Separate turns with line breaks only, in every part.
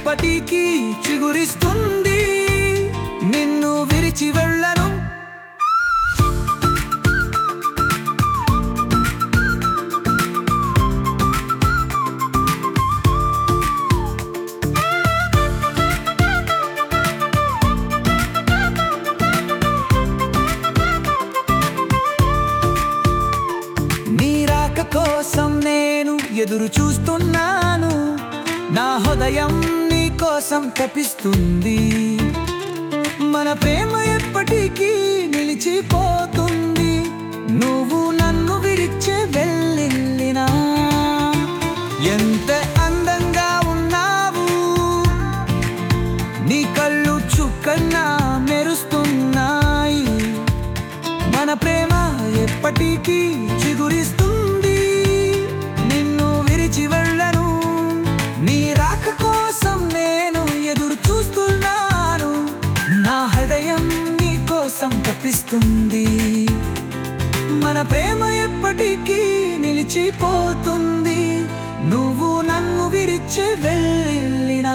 ఎప్పటికీ చిగురిస్తుంది నిన్ను విరిచి వెళ్ళను నీ రాక కోసం నేను ఎదురు చూస్తున్నాను నా హృదయం నీ కోసం తపిస్తుంది మన ప్రేమ ఎప్పటికీ నిలిచిపోతుంది నువ్వు నన్ను విడిచే వెళ్ళినా ఎంత అందంగా ఉన్నావు నీ కళ్ళు చుక్కన్నా మెరుస్తున్నాయి మన ప్రేమ ఎప్పటికీ చిగురిస్తుంది నిన్ను విరిచి వెళ్ళను నీ రాక కోసం నేను ఎదురు చూస్తున్నాను నా హృదయం నీ కోసం తప్పిస్తుంది మన ప్రేమ ఎప్పటికీ నిలిచిపోతుంది నువ్వు నన్ను విరిచి వెళ్ళినా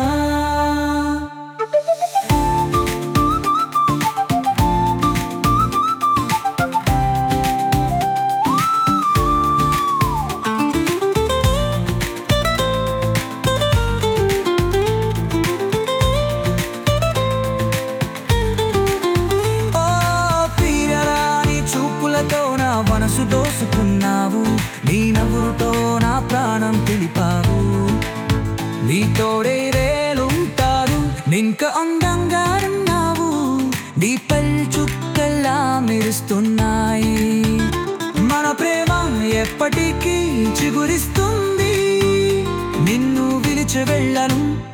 ఓ ప్రియరాని చూపులతో నా మనసు దోసుకున్నావు నీ నవ్వుతో నా ప్రాణం తెలిపావు నీతోడే రేలుంటారు నింక అందంగా ఉన్నావు నీ పల్ చుక్కల్లా మెరుస్తున్నాయి మన ప్రేమ ఎప్పటికీ చిగురిస్తుంది నిన్ను విడిచి వెళ్ళను